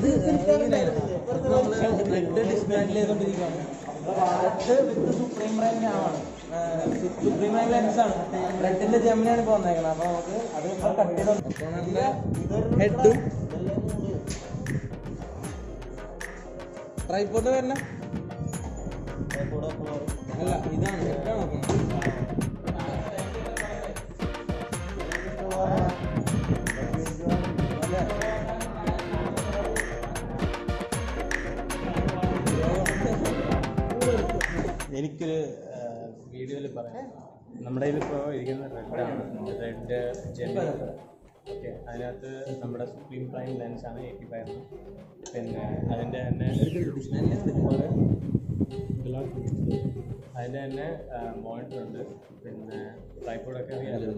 red ഡിസ്മാൻഡിൽ ചെയ്തോണ്ടിരിക്കുകയാണ് RED with supreme prime ആണ് സുപ്രീം റൈൻ ലെൻസ് ആണ് റെഡിന്റെ ജെമിനാണ് ഇപ്പൊ വന്നേക്കുന്നത് അപ്പൊ നമുക്ക് അത് കട്ട് ചെയ്തോണ്ട് ഹെഡും ട്രൈപ്പോർട്ട് വരണ അല്ല ഇതാണ് ഹെഡാണ് എനിക്കൊരു വീഡിയോയിൽ പറയാം നമ്മുടെ കയ്യിലിപ്പോൾ ഇരിക്കുന്ന റെഡാണ് റെഡ് ജെല്ലി ഓക്കെ അതിനകത്ത് നമ്മുടെ സുപ്രീം പ്രൈം ലെൻസാണ് എയ്റ്റി ഫൈവ് പിന്നെ അതിൻ്റെ തന്നെ അതിൻ്റെ തന്നെ മോണിറ്റർ ഉണ്ട് പിന്നെ ട്രൈപ്പോഡൊക്കെ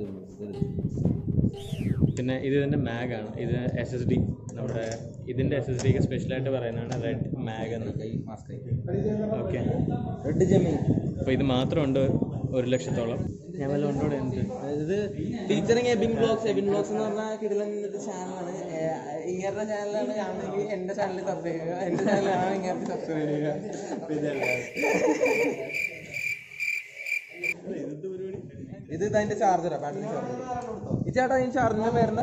പിന്നെ ഇത് ഇതിൻ്റെ മാഗാണ് ഇത് എസ് എസ് ഡി നമ്മുടെ ഇതിൻ്റെ എസ് എസ് ഡിക്ക് സ്പെഷ്യലായിട്ട് പറയുന്നതാണ് റെഡ് മാഗ് എന്ന് ഓക്കെ റെഡ് ജെമിൻ അപ്പോൾ ഇത് മാത്രമുണ്ട് ഒരു ലക്ഷത്തോളം ഞാൻ വല്ല ഉണ്ടോടെ എന്ത് ഇത് featuring Ebin blogs Ebin blogs എന്ന് പറഞ്ഞാൽ കിടിലൻ ഒരു ചാനലാണ് ഇങ്ങനത്തെ ചാനലാണ് കാണുന്നെങ്കിൽ എൻ്റെ ചാനൽ സബ്സ്ക്രൈബ് ചെയ്യുക എൻ്റെ ചാനലാണ് ഇങ്ങനത്തെ സബ്സ്ക്രൈബ് ചെയ്യുക ഇത് ഇതിന്റെ ചാർജറാ ബാറ്ററി ചാർജർ ഈ ചേട്ടാ ഈ ചാർജറിന്റെ പേരെന്താ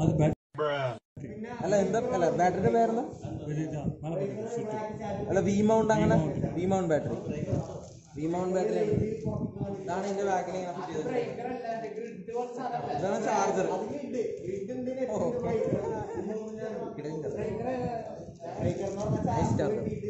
അല്ല എന്താ അല്ല ബാറ്ററിയുടെ പേരെന്താ അല്ല വി മൗണ്ട് അങ്ങനെ V mount battery V mount battery ഇതാണ് ഇതിന്റെ ബാക്കിൽ ഇങ്ങനെ ഫിറ്റ് ചെയ്തിട്ടുള്ളത് ഇതാണ് ചാർജർ ചാർജർ